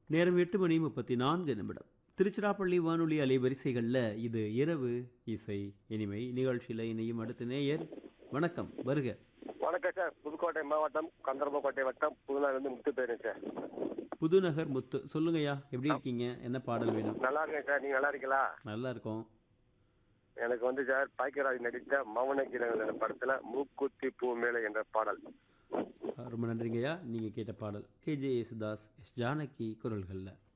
நேரம் எட்டு மணி முப்பத்தி நான்கு நிமிடம் திருச்சிராப்பள்ளி வானொலி அலைவரிசைகளில் இது இரவு இசை இனிமை நிகழ்ச்சியில் இணையும் அடுத்த நேயர் வணக்கம் வருக வணக்கம் சார் புதுக்கோட்டை மாவட்டம் கந்தரப்பக்கோட்டை வட்டம் புதுநாளிலிருந்து முத்து பேருங்க சார் புதுநகர் முத்து சொல்லுங்கய்யா எப்படி இருக்கீங்க என்ன பாடல் வேணும் நல்லா இருக்கேன் சார் நீங்க நல்லா இருக்கீங்களா நல்லா இருக்கோம் எனக்கு வந்து சார் பாக்கியராஜ் நடித்த மௌன கிரகங்கள் என்ற படத்துல மூக்குத்தி பூ மேலே என்ற பாடல் ரொம்ப நன்றிங்கய்யா நீங்கள் கேட்ட பாடல் K J Yesudas S Janaki குரல்களில்